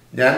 ഞാൻ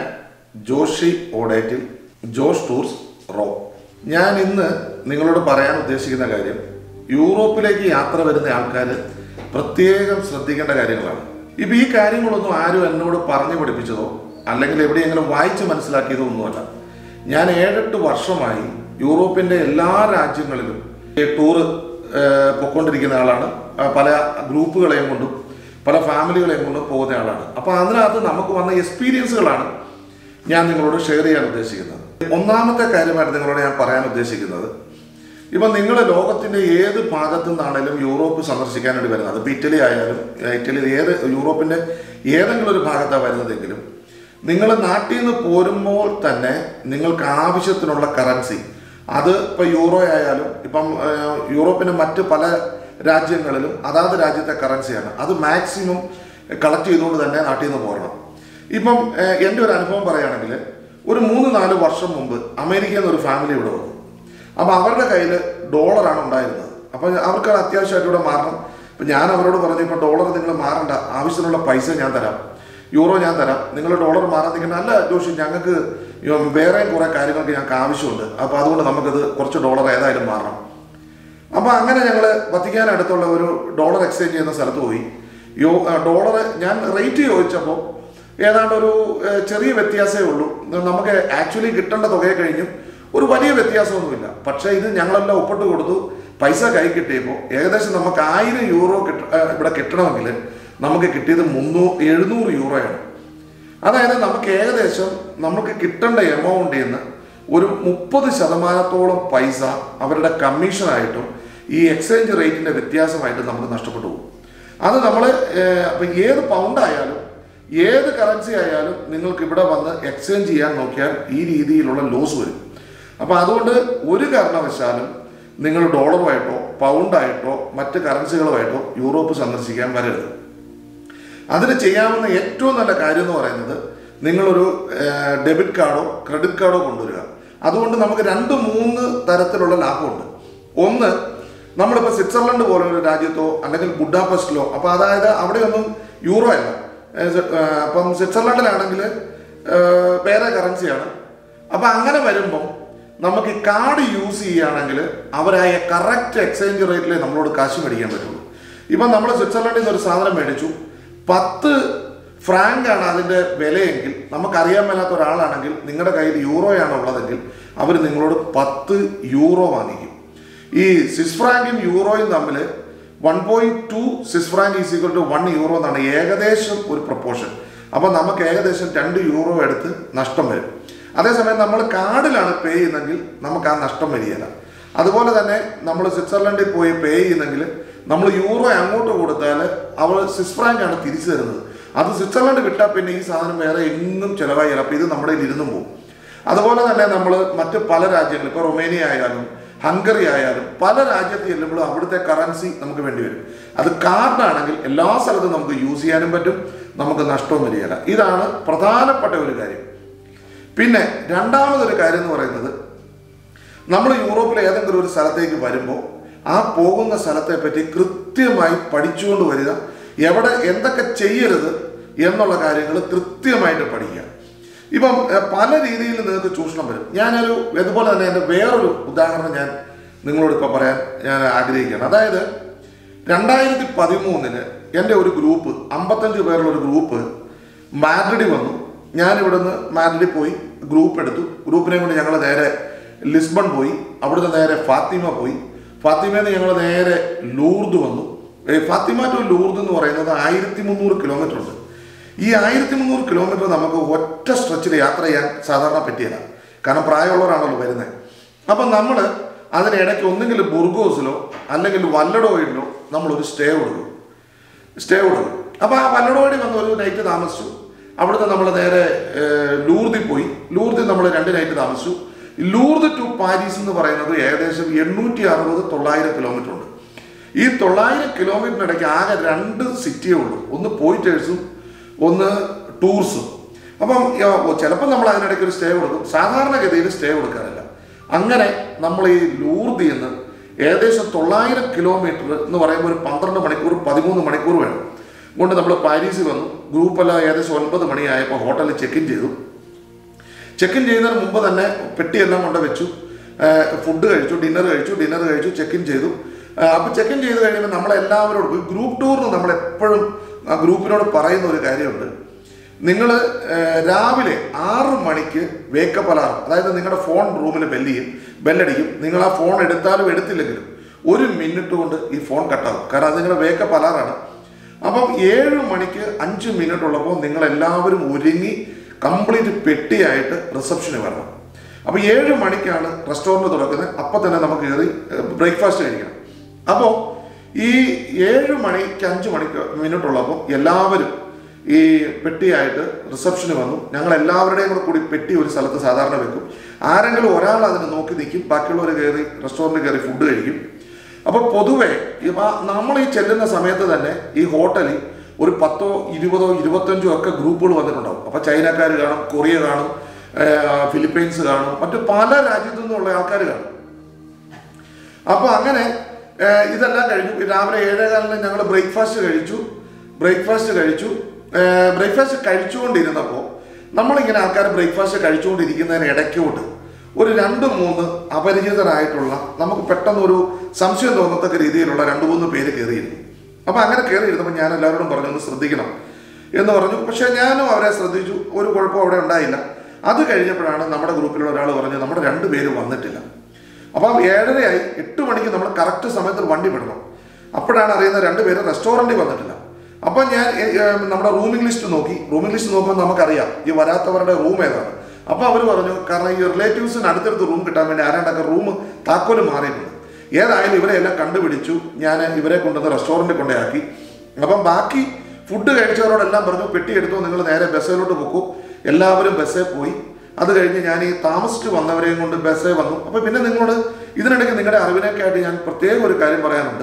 ജോഷി ഓഡേറ്റിൽ Josh tours റോ ഞാൻ ഇന്ന് നിങ്ങളോട് പറയാൻ ഉദ്ദേശിക്കുന്ന കാര്യം യൂറോപ്പിലേക്ക് യാത്ര വരുന്ന ആൾക്കാർ പ്രത്യേകം ശ്രദ്ധിക്കേണ്ട കാര്യങ്ങളാണ് ഇപ്പം ഈ കാര്യങ്ങളൊന്നും ആരും എന്നോട് പറഞ്ഞു പഠിപ്പിച്ചതോ അല്ലെങ്കിൽ എവിടെയെങ്കിലും വായിച്ച് മനസ്സിലാക്കിയതോ ഒന്നുമല്ല ഞാൻ ഏഴെട്ട് വർഷമായി യൂറോപ്പിൻ്റെ എല്ലാ രാജ്യങ്ങളിലും ഈ ടൂറ് ഏഹ്, പൊയ്ക്കൊണ്ടിരിക്കുന്ന ആളാണ് ആ, പല ഗ്രൂപ്പുകളെയും കൊണ്ടും പല ഫാമിലികളെയും കൊണ്ടും പോകുന്ന ആളാണ് അപ്പോൾ അതിനകത്ത് നമുക്ക് വന്ന എക്സ്പീരിയൻസുകളാണ് ഞാൻ നിങ്ങളോട് ഷെയർ ചെയ്യാൻ ഉദ്ദേശിക്കുന്നത് ഒന്നാമത്തെ കാര്യമായിട്ട് നിങ്ങളോട് ഞാൻ പറയാൻ ഉദ്ദേശിക്കുന്നത് ഇപ്പം നിങ്ങൾ ലോകത്തിൻ്റെ ഏത് ഭാഗത്തു നിന്നാണേലും യൂറോപ്പ് സന്ദർശിക്കാനായിട്ട് വരുന്നത് അതിപ്പോൾ ഇറ്റലി ആയാലും ഏഹ്, ഇറ്റലിയിൽ ഏത് യൂറോപ്പിൻ്റെ ഏതെങ്കിലും ഒരു ഭാഗത്താണ് വരുന്നതെങ്കിലും നിങ്ങൾ നാട്ടിൽ നിന്ന് പോരുമ്പോൾ തന്നെ നിങ്ങൾക്ക് ആവശ്യത്തിനുള്ള കറൻസി അത് ഇപ്പോൾ യൂറോ ആയാലും ഇപ്പം ഏഹ്, യൂറോപ്പിൻ്റെ മറ്റ് പല രാജ്യങ്ങളിലും അതാത് രാജ്യത്തെ കറൻസിയാണ് അത് മാക്സിമം കളക്ട് ചെയ്തുകൊണ്ട് തന്നെ നാട്ടിൽ നിന്ന് പോരണം ഇപ്പം ഏഹ്, എൻ്റെ ഒരു അനുഭവം പറയുകയാണെങ്കിൽ ഒരു മൂന്ന് നാല് വർഷം മുമ്പ് അമേരിക്കയിൽ നിന്ന് ഒരു ഫാമിലി ഇവിടെ വന്നു അപ്പോൾ അവരുടെ കയ്യിൽ ഡോളറാണ് ഉണ്ടായിരുന്നത് അപ്പോൾ അവർക്ക് അത് അത്യാവശ്യമായിട്ട് ഇവിടെ മാറണം അപ്പം ഞാൻ അവരോട് പറഞ്ഞു ഇപ്പോൾ ഡോളർ നിങ്ങൾ മാറണ്ട ആവശ്യത്തിനുള്ള പൈസ ഞാൻ തരാം യൂറോ ഞാൻ തരാം നിങ്ങൾ ഡോളർ മാറാൻ നിൽക്കുന്ന അല്ല ജോഷി ഞങ്ങൾക്ക് വേറെ കുറേ കാര്യങ്ങൾക്ക് ഞങ്ങൾക്ക് ആവശ്യമുണ്ട് അപ്പോൾ അതുകൊണ്ട് നമുക്കത് കുറച്ച് ഡോളർ ഏതായാലും മാറണം അപ്പോൾ അങ്ങനെ ഞങ്ങൾ വത്തിക്കാൻ അടുത്തുള്ള ഒരു ഡോളർ എക്സ്ചേഞ്ച് ചെയ്യുന്ന സ്ഥലത്ത് പോയി യോ ഡോളർ ഞാൻ റേറ്റ് ചോദിച്ചപ്പോൾ ഏതാണ്ട് ഒരു ഏഹ്, ചെറിയ വ്യത്യാസമേ ഉള്ളൂ നമുക്ക് ആക്ച്വലി കിട്ടേണ്ട തുകയെ കഴിഞ്ഞും ഒരു വലിയ വ്യത്യാസമൊന്നുമില്ല പക്ഷേ ഇത് ഞങ്ങളെല്ലാം ഒപ്പിട്ട് കൊടുത്തു പൈസ കൈ കിട്ടിയപ്പോൾ ഏകദേശം നമുക്ക് ആയിരം യൂറോ കിട്ട ഏഹ്, ഇവിടെ കിട്ടണമെങ്കിൽ നമുക്ക് കിട്ടിയത് മുന്നൂ എഴുന്നൂറ് യൂറോയാണ് അതായത് നമുക്ക് ഏകദേശം നമുക്ക് കിട്ടേണ്ട എമൗണ്ടിൽ നിന്ന് ഒരു മുപ്പത് ശതമാനത്തോളം പൈസ അവരുടെ കമ്മീഷനായിട്ടും ഈ എക്സ്ചേഞ്ച് റേറ്റിന്റെ വ്യത്യാസമായിട്ട് നമുക്ക് നഷ്ടപ്പെട്ടു പോകും അത് നമ്മൾ ഇപ്പം ഏത് പൗണ്ട് ആയാലും ഏത് കറൻസി ആയാലും നിങ്ങൾക്ക് ഇവിടെ വന്ന് എക്സ്ചേഞ്ച് ചെയ്യാൻ നോക്കിയാൽ ഈ രീതിയിലുള്ള ലോസ് വരും അപ്പോൾ അതുകൊണ്ട് ഒരു കാരണവശാലും നിങ്ങൾ ഡോളറുമായിട്ടോ പൗണ്ടായിട്ടോ മറ്റ് കറൻസികളുമായിട്ടോ യൂറോപ്പ് സന്ദർശിക്കാൻ വരരുത് അതിന് ചെയ്യാവുന്ന ഏറ്റവും നല്ല കാര്യം എന്ന് പറയുന്നത് നിങ്ങളൊരു ഡെബിറ്റ് കാർഡോ ക്രെഡിറ്റ് കാർഡോ കൊണ്ടുവരിക അതുകൊണ്ട് നമുക്ക് രണ്ട് മൂന്ന് തരത്തിലുള്ള ലാഭമുണ്ട് ഒന്ന് നമ്മളിപ്പോൾ സ്വിറ്റ്സർലൻഡ് പോലുള്ള രാജ്യത്തോ അല്ലെങ്കിൽ ബുഡാപെസ്റ്റിലോ അപ്പോൾ അതായത് അവിടെയൊന്നും യൂറോ അല്ല ഏ, സ്വി- ഏ, അപ്പം സ്വിറ്റ്സർലൻഡിലാണെങ്കിൽ ഏ, വേറെ കറൻസിയാണ് അപ്പം അങ്ങനെ വരുമ്പം നമുക്ക് ഈ കാർഡ് യൂസ് ചെയ്യുകയാണെങ്കിൽ അവരായ കറക്റ്റ് എക്സ്ചേഞ്ച് റേറ്റിൽ നമ്മളോട് കാശ് മേടിക്കാൻ പറ്റുള്ളൂ ഇപ്പം നമ്മൾ സ്വിറ്റ്സർലൻഡിൽ നിന്ന് ഒരു സാധനം മേടിച്ചു പത്ത് ഫ്രാങ്ക് ആണ് അതിൻ്റെ വിലയെങ്കിൽ നമുക്കറിയാൻ മേലാത്ത ഒരാളാണെങ്കിൽ നിങ്ങളുടെ കയ്യിൽ യൂറോയാണ് ഉള്ളതെങ്കിൽ അവർ നിങ്ങളോട് പത്ത് യൂറോ വാങ്ങിക്കും ഈ സ്വിസ് ഫ്രാങ്കും യൂറോയും തമ്മിൽ one point two Swiss franc is equal to one euro എന്നാണ് ഏകദേശം ഒരു പ്രപ്പോർഷൻ അപ്പോൾ നമുക്ക് ഏകദേശം രണ്ട് യൂറോ എടുത്ത് നഷ്ടം വരും അതേസമയം നമ്മൾ കാർഡിലാണ് പേ ചെയ്യുന്നതെങ്കിൽ നമുക്ക് ആ നഷ്ടം വരികയില്ല അതുപോലെ തന്നെ നമ്മൾ സ്വിറ്റ്സർലൻഡിൽ പോയി പേ ചെയ്യുന്നെങ്കിൽ നമ്മൾ യൂറോ അങ്ങോട്ട് കൊടുത്താൽ അവർ സ്വിസ് ഫ്രാങ്ക് ആണ് തിരിച്ചു തരുന്നത് അത് സ്വിറ്റ്സർലൻഡ് വിട്ടാൽ പിന്നെ ഈ സാധനം വേറെ എങ്ങും ചിലവായില്ല അപ്പോൾ ഇത് നമ്മുടെ കയ്യിൽ ഇരുന്നും പോകും അതുപോലെ തന്നെ നമ്മൾ മറ്റ് പല രാജ്യങ്ങൾ ഇപ്പോൾ റൊമേനിയ ആയാലും ഹംഗറി ആയാലും പല രാജ്യത്ത് ചെല്ലുമ്പോഴും അവിടുത്തെ കറൻസി നമുക്ക് വേണ്ടി വരും അത് കാർഡാണെങ്കിൽ എല്ലാ സ്ഥലത്തും നമുക്ക് യൂസ് ചെയ്യാനും പറ്റും നമുക്ക് നഷ്ടവും വരികയില്ല ഇതാണ് പ്രധാനപ്പെട്ട ഒരു കാര്യം പിന്നെ രണ്ടാമതൊരു കാര്യം എന്ന് പറയുന്നത് നമ്മൾ യൂറോപ്പിലെ ഏതെങ്കിലും ഒരു സ്ഥലത്തേക്ക് വരുമ്പോൾ ആ പോകുന്ന സ്ഥലത്തെ പറ്റി കൃത്യമായി പഠിച്ചുകൊണ്ട് വരിക എവിടെ എന്തൊക്കെ ചെയ്യരുത് എന്നുള്ള കാര്യങ്ങൾ കൃത്യമായിട്ട് പഠിക്കുക ഇപ്പം എഹ്, പല രീതിയിൽ നിങ്ങൾക്ക് ചൂഷണം വരും ഞാനൊരു ഇതുപോലെ തന്നെ എൻ്റെ വേറൊരു ഉദാഹരണം ഞാൻ നിങ്ങളോട് ഇപ്പോൾ പറയാൻ ഞാൻ ആഗ്രഹിക്കുകയാണ് അതായത് രണ്ടായിരത്തി പതിമൂന്നിന് എൻ്റെ ഒരു ഗ്രൂപ്പ് അമ്പത്തഞ്ച് പേരുള്ള ഒരു ഗ്രൂപ്പ് മാഡ്രിഡിൽ വന്നു ഞാൻ ഇവിടുന്ന് മാഡ്രിഡിൽ പോയി ഗ്രൂപ്പ് എടുത്തു ഗ്രൂപ്പിനെ കൊണ്ട് ഞങ്ങൾ നേരെ ലിസ്ബൺ പോയി അവിടുന്ന് നേരെ ഫാത്തിമ പോയി ഫാത്തിമയിൽ നിന്ന് ഞങ്ങൾ നേരെ ലൂർദ് വന്നു ഏ, ഫാത്തിമ ടു ലൂർദ് എന്ന് പറയുന്നത് ആയിരത്തി മുന്നൂറ് കിലോമീറ്റർ ഉണ്ട് ഈ ആയിരത്തി മുന്നൂറ് കിലോമീറ്റർ നമുക്ക് ഒറ്റ സ്ട്രെച്ചിൽ യാത്ര ചെയ്യാൻ സാധാരണ പറ്റിയല്ല കാരണം പ്രായമുള്ളവരാണല്ലോ വരുന്നത് അപ്പം നമ്മൾ അതിനിടയ്ക്ക് ഒന്നെങ്കിൽ ബുർഗോസിലോ അല്ലെങ്കിൽ വല്ലഡോയിലോ നമ്മളൊരു സ്റ്റേ കൊടുക്കും സ്റ്റേ കൊടുക്കും അപ്പോൾ ആ വല്ലടോടി വന്ന് ഒരു നൈറ്റ് താമസിച്ചു അവിടുന്ന് നമ്മൾ നേരെ ഏഹ്, ലൂർദിൽ പോയി ലൂർദിൽ നമ്മൾ രണ്ട് നൈറ്റ് താമസിച്ചു ലൂർദ് ടു പാരീസ് എന്ന് പറയുന്നത് ഏകദേശം എണ്ണൂറ്റി അറുപത് തൊള്ളായിരം കിലോമീറ്റർ ഉണ്ട് ഈ തൊള്ളായിരം കിലോമീറ്ററിനിടയ്ക്ക് ആകെ രണ്ട് സിറ്റിയേ ഉള്ളൂ ഒന്ന് പോയിറ്റേഴ്സും ഒന്ന് ടൂർസും അപ്പം ചിലപ്പോൾ നമ്മൾ അതിനിടയ്ക്ക് ഒരു സ്റ്റേ കൊടുക്കും സാധാരണഗതിയിൽ സ്റ്റേ കൊടുക്കാറില്ല അങ്ങനെ നമ്മൾ ഈ ലൂർദിൽ നിന്ന് ഏകദേശം തൊള്ളായിരം കിലോമീറ്റർ എന്ന് പറയുമ്പോൾ ഒരു പന്ത്രണ്ട് മണിക്കൂർ പതിമൂന്ന് മണിക്കൂർ വേണം കൊണ്ട് നമ്മൾ പാരീസിൽ വന്നു ഗ്രൂപ്പെല്ലാം ഏകദേശം ഒൻപത് മണിയായപ്പോൾ ഹോട്ടലിൽ ചെക്ക് ഇൻ ചെയ്തു ചെക്ക് ഇൻ ചെയ്യുന്നതിന് മുമ്പ് തന്നെ പെട്ടിയെല്ലാം കൊണ്ട് വെച്ചു ഫുഡ് കഴിച്ചു ഡിന്നർ കഴിച്ചു ഡിന്നർ കഴിച്ചു ചെക്ക് ഇൻ ചെയ്തു അപ്പോൾ ചെക്ക് ഇൻ ചെയ്ത് കഴിയുമ്പോൾ നമ്മളെല്ലാവരോടും ഈ ഗ്രൂപ്പ് ടൂറിന് നമ്മൾ എപ്പോഴും ആ ഗ്രൂപ്പിനോട് പറയുന്ന ഒരു കാര്യമുണ്ട് നിങ്ങൾ രാവിലെ ആറ് മണിക്ക് വേക്കപ്പ് അലാറം അതായത് നിങ്ങളുടെ ഫോൺ റൂമിൽ ബെല്ല് ചെയ്യും ബെല്ലടിക്കും നിങ്ങൾ ആ ഫോൺ എടുത്താലും എടുത്തില്ലെങ്കിലും ഒരു മിനിറ്റ് കൊണ്ട് ഈ ഫോൺ കട്ടാകും കാരണം അത് നിങ്ങളുടെ വേക്കപ്പ് അലാറാണ് അപ്പം ഏഴ് മണിക്ക് അഞ്ച് മിനിറ്റ് ഉള്ളപ്പോൾ നിങ്ങൾ എല്ലാവരും ഒരുങ്ങി കംപ്ലീറ്റ് പെട്ടിയായിട്ട് റിസപ്ഷന് വരണം അപ്പോൾ ഏഴ് മണിക്കാണ് റെസ്റ്റോറൻറ്റ് തുറക്കുന്നത് അപ്പം തന്നെ നമുക്ക് കയറി ബ്രേക്ക്ഫാസ്റ്റ് കഴിക്കണം അപ്പോൾ ഈ ഏഴ് മണിക്ക് അഞ്ച് മണിക്ക് മിനിറ്റ് ഉള്ളപ്പോൾ എല്ലാവരും ഈ പെട്ടിയായിട്ട് റിസപ്ഷന് വന്നു ഞങ്ങൾ എല്ലാവരുടെയും കൂടെ കൂടി പെട്ടി ഒരു സ്ഥലത്ത് സാധാരണ വെക്കും ആരെങ്കിലും ഒരാൾ അതിന് നോക്കി നിൽക്കും ബാക്കിയുള്ളവർ കയറി റെസ്റ്റോറൻറ്റ് കയറി ഫുഡ് കഴിക്കും അപ്പോൾ പൊതുവെ നമ്മൾ ഈ ചെല്ലുന്ന സമയത്ത് തന്നെ ഈ ഹോട്ടലിൽ ഒരു പത്തോ ഇരുപതോ ഇരുപത്തഞ്ചോ ഒക്കെ ഗ്രൂപ്പുകൾ വന്നിട്ടുണ്ടാവും അപ്പോൾ ചൈനക്കാർ കാണും കൊറിയ കാണും ഏർ ഫിലിപ്പീൻസ് കാണും മറ്റു പല രാജ്യത്തു നിന്നുള്ള ആൾക്കാർ കാണും അപ്പോൾ അങ്ങനെ ഏർ ഇതെല്ലാം കഴിഞ്ഞു രാവിലെ ഏഴേകാലിന് ഞങ്ങൾ ബ്രേക്ക്ഫാസ്റ്റ് കഴിച്ചു ബ്രേക്ക്ഫാസ്റ്റ് കഴിച്ചു ബ്രേക്ക്ഫാസ്റ്റ് കഴിച്ചുകൊണ്ടിരുന്നപ്പോൾ നമ്മളിങ്ങനെ ആൾക്കാർ ബ്രേക്ക്ഫാസ്റ്റ് കഴിച്ചുകൊണ്ടിരിക്കുന്നതിന് ഇടയ്ക്കോട്ട് ഒരു രണ്ട് മൂന്ന് അപരിചിതരായിട്ടുള്ള നമുക്ക് പെട്ടെന്ന് ഒരു സംശയം തോന്നത്തക്ക രീതിയിലുള്ള രണ്ട് മൂന്ന് പേര് കയറിയിരുന്നു അപ്പോൾ അങ്ങനെ കയറിയിരുന്നപ്പോൾ ഞാൻ എല്ലാവരോടും പറഞ്ഞു ഒന്ന് ശ്രദ്ധിക്കണം എന്ന് പറഞ്ഞു പക്ഷേ ഞാനും അവരെ ശ്രദ്ധിച്ചു ഒരു കുഴപ്പം അവിടെ ഉണ്ടായില്ല അത് കഴിഞ്ഞപ്പോഴാണ് നമ്മുടെ ഗ്രൂപ്പിലുള്ള ഒരാൾ പറഞ്ഞു നമ്മുടെ രണ്ട് പേര് വന്നിട്ടില്ല അപ്പം ഏഴരയായി എട്ട് മണിക്ക് നമ്മൾ കറക്റ്റ് സമയത്ത് വണ്ടി വിടണം അപ്പോഴാണ് അറിയുന്ന രണ്ട് പേര് റെസ്റ്റോറൻറ്റിൽ വന്നിട്ടില്ല അപ്പം ഞാൻ ഏ, ഏ, നമ്മുടെ റൂമിംഗ് ലിസ്റ്റ് നോക്കി റൂമിംഗ് ലിസ്റ്റ് നോക്കുമ്പോൾ നമുക്കറിയാം ഈ വരാത്തവരുടെ റൂം ഏതാണ് അപ്പോൾ അവർ പറഞ്ഞു കാരണം ഈ റിലേറ്റീവ്സിന് അടുത്തടുത്ത് റൂം കിട്ടാൻ വേണ്ടി ആരാണ്ടൊക്കെ റൂം താക്കോല് മാറിയിട്ടുണ്ട് ഏതായാലും ഇവരെ എല്ലാം കണ്ടുപിടിച്ചു ഞാൻ ഇവരെ കൊണ്ടുവന്ന് റെസ്റ്റോറൻറ്റിൽ കൊണ്ടാക്കി അപ്പം ബാക്കി ഫുഡ് കഴിച്ചവരോടെല്ലാം പറഞ്ഞു പെട്ടി എടുത്തു നിങ്ങൾ നേരെ ബസ്സിലോട്ട് പൊക്കൂ എല്ലാവരും ബസ്സിൽ പോയി അത് കഴിഞ്ഞ് ഞാൻ ഈ താമസിച്ച് വന്നവരെയും കൊണ്ട് ബസ്സിൽ വന്നു അപ്പോൾ പിന്നെ നിങ്ങളോട് ഇതിനിടയ്ക്ക് നിങ്ങളുടെ അറിവിനൊക്കെയായിട്ട് ഞാൻ പ്രത്യേക ഒരു കാര്യം പറയാനുണ്ട്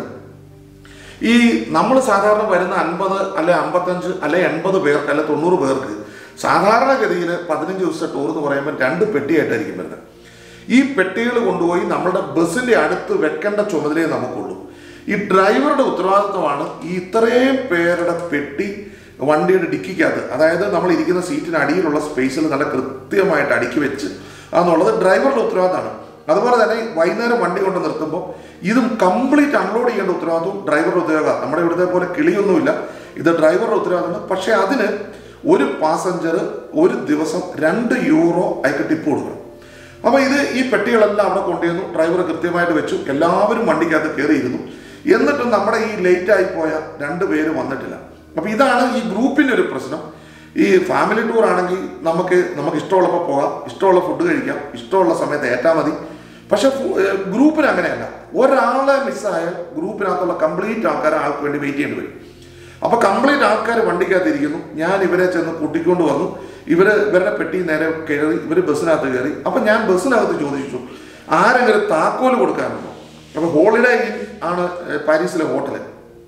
ഈ നമ്മൾ സാധാരണ വരുന്ന അൻപത് അല്ലെ അമ്പത്തഞ്ച് അല്ലെ എൺപത് പേർക്ക് അല്ലെ തൊണ്ണൂറ് പേർക്ക് സാധാരണഗതിയിൽ പതിനഞ്ച് ദിവസത്തെ ടൂർ എന്ന് പറയുമ്പോൾ രണ്ട് പെട്ടിയായിട്ടായിരിക്കും വരുന്നത് ഈ പെട്ടികൾ കൊണ്ടുപോയി നമ്മളുടെ ബസ്സിന്റെ അടുത്ത് വെക്കേണ്ട ചുമതലയെ നമുക്കുള്ളൂ ഈ ഡ്രൈവറുടെ ഉത്തരവാദിത്വമാണ് ഈ ഇത്രയും പേരുടെ പെട്ടി വണ്ടിയുടെ ഡിക്കിക്കകത്ത് അതായത് നമ്മൾ ഇരിക്കുന്ന സീറ്റിന് അടിയിലുള്ള സ്പേസിൽ നല്ല കൃത്യമായിട്ട് അടുക്കി വെച്ച് എന്നുള്ളത് ഡ്രൈവറുടെ ഉത്തരവാദിത്തമാണ് അതുപോലെ തന്നെ വൈകുന്നേരം വണ്ടി കൊണ്ട് നിർത്തുമ്പോൾ ഇതും കംപ്ലീറ്റ് അൺലോഡ് ചെയ്യേണ്ട ഉത്തരവാദിത്വം ഡ്രൈവറുടെ ഉത്തരവാദിത്തം നമ്മുടെ ഇവിടുത്തെ പോലെ കിളിയൊന്നുമില്ല ഇത് ഡ്രൈവറുടെ ഉത്തരവാദിത്തമാണ് പക്ഷേ അതിന് ഒരു പാസഞ്ചർ ഒരു ദിവസം രണ്ട് യൂറോ അയക്ക് ടിപ്പ് കൊടുക്കണം അപ്പോൾ ഇത് ഈ പെട്ടികളെല്ലാം അവിടെ കൊണ്ടുവന്നു ഡ്രൈവർ കൃത്യമായിട്ട് വെച്ചു എല്ലാവരും വണ്ടിക്കകത്ത് കയറിയിരുന്നു എന്നിട്ടും നമ്മുടെ ഈ ലേറ്റ് ആയി പോയ രണ്ട് പേര് വന്നിട്ടില്ല അപ്പോൾ ഇതാണ് ഈ ഗ്രൂപ്പിൻ്റെ ഒരു പ്രശ്നം ഈ ഫാമിലി ടൂർ ആണെങ്കിൽ നമുക്ക് നമുക്ക് ഇഷ്ടമുള്ളപ്പോൾ പോകാം ഇഷ്ടമുള്ള ഫുഡ് കഴിക്കാം ഇഷ്ടമുള്ള സമയത്ത് ഏറ്റാൽ മതി പക്ഷെ ഗ്രൂപ്പിന് അങ്ങനെയല്ല ഒരാളെ മിസ്സായാൽ ഗ്രൂപ്പിനകത്തുള്ള കംപ്ലീറ്റ് ആൾക്കാർ ആൾക്ക് വേണ്ടി വെയിറ്റ് ചെയ്യേണ്ടി വരും അപ്പൊ കംപ്ലീറ്റ് ആൾക്കാർ വണ്ടിക്കകത്ത് ഇരിക്കുന്നു ഞാൻ ഇവരെ ചെന്ന് കൂട്ടിക്കൊണ്ട് വന്നു ഇവര് ഇവരുടെ പെട്ടി നേരെ കയറി ഇവര് ബസ്സിനകത്ത് കയറി അപ്പൊ ഞാൻ ബസ്സിനകത്ത് ചോദിച്ചു ആരെങ്കിലും താക്കോല് കൊടുക്കാനുണ്ടോ അപ്പൊ ഹോളിഡേ ഇൻ ആണ് ഏഹ്, പാരീസിലെ ഹോട്ടല്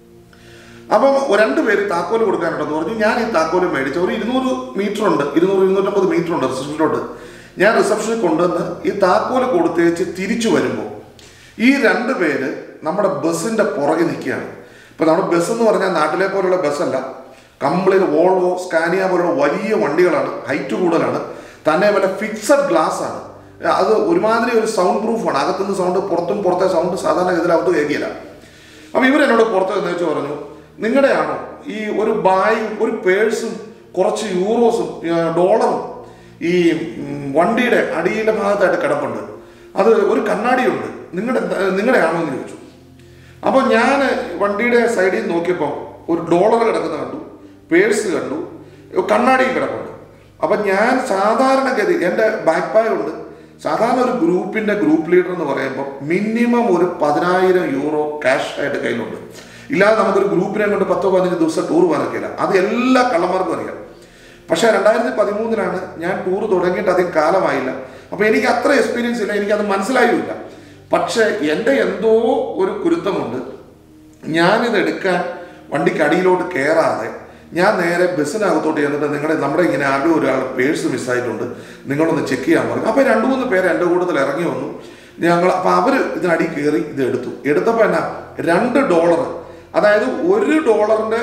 അപ്പം രണ്ട് പേര് താക്കോല് കൊടുക്കാനുണ്ടെന്ന് പറഞ്ഞു ഞാൻ ഈ താക്കോല് മേടിച്ച ഒരു ഇരുന്നൂറ് മീറ്റർ ഉണ്ട് ഇരുന്നൂറ് ഇരുന്നൂറ്റമ്പത് മീറ്റർ ഉണ്ട് റിസപ്ഷനിലോട്ട് ഞാൻ റിസപ്ഷനിൽ കൊണ്ടുവന്ന് ഈ താക്കോല് കൊടുത്തേച്ച് തിരിച്ചു വരുമ്പോൾ ഈ രണ്ട് പേര് നമ്മുടെ ബസ്സിന്റെ പുറകെ നിൽക്കുകയാണ് ഇപ്പൊ നമ്മുടെ ബസ് എന്ന് പറഞ്ഞാൽ നാട്ടിലെ പോലുള്ള ബസ്സല്ല കംപ്ലീറ്റ് വോൾവോ സ്കാനിയ പോലുള്ള വലിയ വണ്ടികളാണ് ഹൈറ്റ് കൂടുതലാണ് തന്നെ വല്ല ഫിക്സഡ് ഗ്ലാസ് ആണ് അത് ഒരുമാതിരി ഒരു സൗണ്ട് പ്രൂഫാണ് അകത്തുനിന്ന് സൗണ്ട് പുറത്തും പുറത്തെ സൗണ്ട് സാധാരണ ഗതിയിൽ അകത്ത് കേൾക്കില്ല അപ്പൊ ഇവരെന്നോട് പുറത്ത് നിന്ന് വെച്ച് പറഞ്ഞു നിങ്ങളുടെയാണോ ഈ ഒരു ബായും ഒരു പേഴ്സും കുറച്ച് യൂറോസും ഏ, ഡോളറും ഈ ഉം, വണ്ടിയുടെ അടിയിലെ ഭാഗത്തായിട്ട് കിടപ്പുണ്ട് അത് ഒരു കണ്ണാടിയുണ്ട് നിങ്ങളുടെ നിങ്ങളുടെയാണോ എന്ന് ചോദിച്ചു അപ്പോൾ ഞാൻ വണ്ടിയുടെ സൈഡിൽ നോക്കിയപ്പോൾ ഒരു ഡോളർ കിടക്കുന്ന കണ്ടു പേഴ്സ് കണ്ടു കണ്ണാടിയും കിടപ്പുണ്ട് അപ്പം ഞാൻ സാധാരണഗതി എൻ്റെ ബാക്ക് പായ ഉണ്ട് സാധാരണ ഒരു ഗ്രൂപ്പിൻ്റെ ഗ്രൂപ്പ് ലീഡർ എന്ന് പറയുമ്പോൾ മിനിമം ഒരു പതിനായിരം യൂറോ ക്യാഷ് ആയിട്ട് കയ്യിലുണ്ട് ഇല്ലാതെ നമുക്കൊരു ഗ്രൂപ്പിനെ കൊണ്ട് പത്തോ പതിനഞ്ച് ദിവസം ടൂർ പോകാനൊക്കെയില്ല അത് എല്ലാ കള്ളന്മാർക്കും അറിയാം പക്ഷേ രണ്ടായിരത്തി പതിമൂന്നിലാണ് ഞാൻ ടൂർ തുടങ്ങിയിട്ട് അധികം കാലമായില്ല അപ്പോൾ എനിക്ക് അത്ര എക്സ്പീരിയൻസ് ഇല്ല എനിക്കത് മനസ്സിലായുമില്ല പക്ഷേ എൻ്റെ എന്തോ ഒരു കുരുത്തമുണ്ട് ഞാനിത് എടുക്കാൻ വണ്ടിക്ക് അടിയിലോട്ട് കയറാതെ ഞാൻ നേരെ ബസ്സിനകത്തോട്ട് ചെന്നിട്ട് നിങ്ങളുടെ നമ്മുടെ ഇങ്ങനെ ആരുടെ ഒരാൾ പേഴ്സ് മിസ്സായിട്ടുണ്ട് നിങ്ങളൊന്ന് ചെക്ക് ചെയ്യാൻ പറഞ്ഞു അപ്പോൾ രണ്ട് മൂന്ന് പേര് എൻ്റെ കൂട്ടത്തിൽ ഇറങ്ങി വന്നു ഞങ്ങൾ അപ്പോൾ അവർ ഇതിനടി കയറി ഇത് എടുത്തു എടുത്തപ്പോൾ എന്നാ രണ്ട് ഡോളർ അതായത് ഒരു ഡോളറിൻ്റെ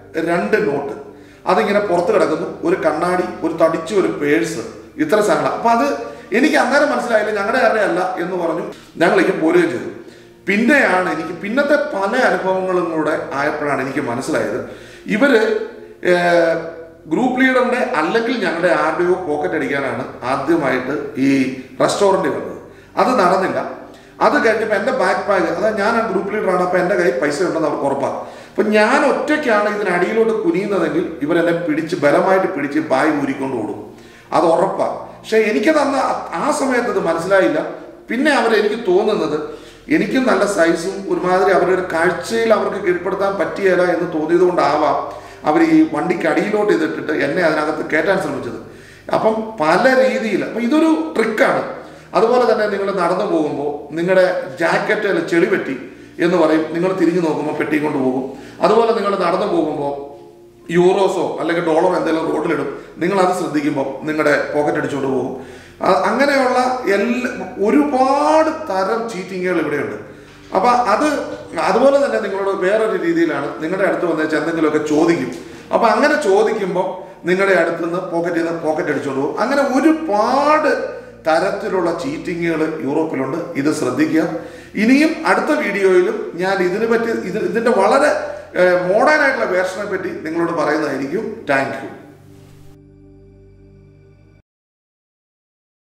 രണ്ട് നോട്ട് അതിങ്ങനെ പുറത്ത് കിടക്കുന്നു ഒരു കണ്ണാടി ഒരു തടിച്ച ഒരു പേഴ്സ് ഇത്ര സാധനങ്ങൾ അപ്പൊ അത് എനിക്ക് അന്നേരം മനസ്സിലായില്ല ഞങ്ങളുടെ ആരുടെയല്ല എന്ന് പറഞ്ഞു ഞങ്ങളിങ്ങനെ പോരുകയും ചെയ്തു പിന്നെയാണ് എനിക്ക് പിന്നത്തെ പല അനുഭവങ്ങളും കൂടെ ആയപ്പോഴാണ് എനിക്ക് മനസ്സിലായത് ഇവര് ഏർ, ഗ്രൂപ്പ് ലീഡറിന്റെ അല്ലെങ്കിൽ ഞങ്ങളുടെ ആരുടെയോ പോക്കറ്റ് അടിക്കാനാണ് ആദ്യമായിട്ട് ഈ റെസ്റ്റോറൻറ്റ് വന്നത് അത് നടന്നില്ല അത് കഴിഞ്ഞപ്പോൾ എൻ്റെ ബാക്ക് പാക്ക് അതായത് ഞാൻ ആ ഗ്രൂപ്പ് ലീഡറാണ് അപ്പോൾ എൻ്റെ കയ്യിൽ പൈസ ഉണ്ടെന്ന് അവർക്ക് ഉറപ്പാണ് അപ്പം ഞാൻ ഒറ്റയ്ക്കാണ് ഇതിനടിയിലോട്ട് കുനിയുന്നതെങ്കിൽ ഇവരെന്നെ പിടിച്ച് ബലമായിട്ട് പിടിച്ച് ബാഗ് ഊരിക്കൊണ്ട് ഓടും അത് ഉറപ്പാണ് പക്ഷെ എനിക്കത് അന്ന് ആ- ആ സമയത്ത് ഇത് മനസ്സിലായില്ല പിന്നെ അവർ എനിക്ക് തോന്നുന്നത് എനിക്കും നല്ല സൈസും ഒരുമാതിരി അവരുടെ ഒരു കാഴ്ചയിൽ അവർക്ക് കീഴ്പ്പെടുത്താൻ പറ്റിയല്ല എന്ന് തോന്നിയത് കൊണ്ടാവാം അവർ ഈ വണ്ടിക്ക് അടിയിലോട്ട് ഇതിട്ടിട്ട് എന്നെ അതിനകത്ത് കയറ്റാൻ ശ്രമിച്ചത് അപ്പം പല രീതിയിൽ അപ്പം ഇതൊരു ട്രിക്കാണ് അതുപോലെ തന്നെ നിങ്ങൾ നടന്നു പോകുമ്പോൾ നിങ്ങളുടെ ജാക്കറ്റിൽ ചെളി പറ്റി എന്ന് പറയും നിങ്ങൾ തിരിഞ്ഞു നോക്കുമ്പോൾ പെട്ടി കൊണ്ട് പോകും അതുപോലെ നിങ്ങൾ നടന്നു പോകുമ്പോൾ യൂറോസോ അല്ലെങ്കിൽ ഡോളറോ എന്തെങ്കിലും റോഡിലിടും നിങ്ങൾ അത് ശ്രദ്ധിക്കുമ്പോൾ നിങ്ങളുടെ പോക്കറ്റ് അടിച്ചുകൊണ്ട് പോകും അ- അങ്ങനെയുള്ള എല്ലാ ഒരുപാട് തരം ചീറ്റിങ്ങുകൾ ഇവിടെയുണ്ട് അപ്പൊ അത് അതുപോലെ തന്നെ നിങ്ങളോട് വേറൊരു രീതിയിലാണ് നിങ്ങളുടെ അടുത്ത് വന്നേച്ച് എന്തെങ്കിലുമൊക്കെ ചോദിക്കും അപ്പൊ അങ്ങനെ ചോദിക്കുമ്പോൾ നിങ്ങളുടെ അടുത്ത് നിന്ന് പോക്കറ്റിൽ നിന്ന് പോക്കറ്റ് അടിച്ചുകൊണ്ട് പോകും അങ്ങനെ ഒരുപാട് തരത്തിലുള്ള ചീറ്റിങ്ങുകൾ യൂറോപ്പിലുണ്ട് ഇത് ശ്രദ്ധിക്കുക ഇനിയും അടുത്ത വീഡിയോയിലും ഞാൻ ഇതിനെ പറ്റി ഇത് ഇതിന്റെ വളരെ മോഡേൺ ആയിട്ടുള്ള വേർഷനെ പറ്റി നിങ്ങളോട് പറയുന്നതായിരിക്കും താങ്ക് യു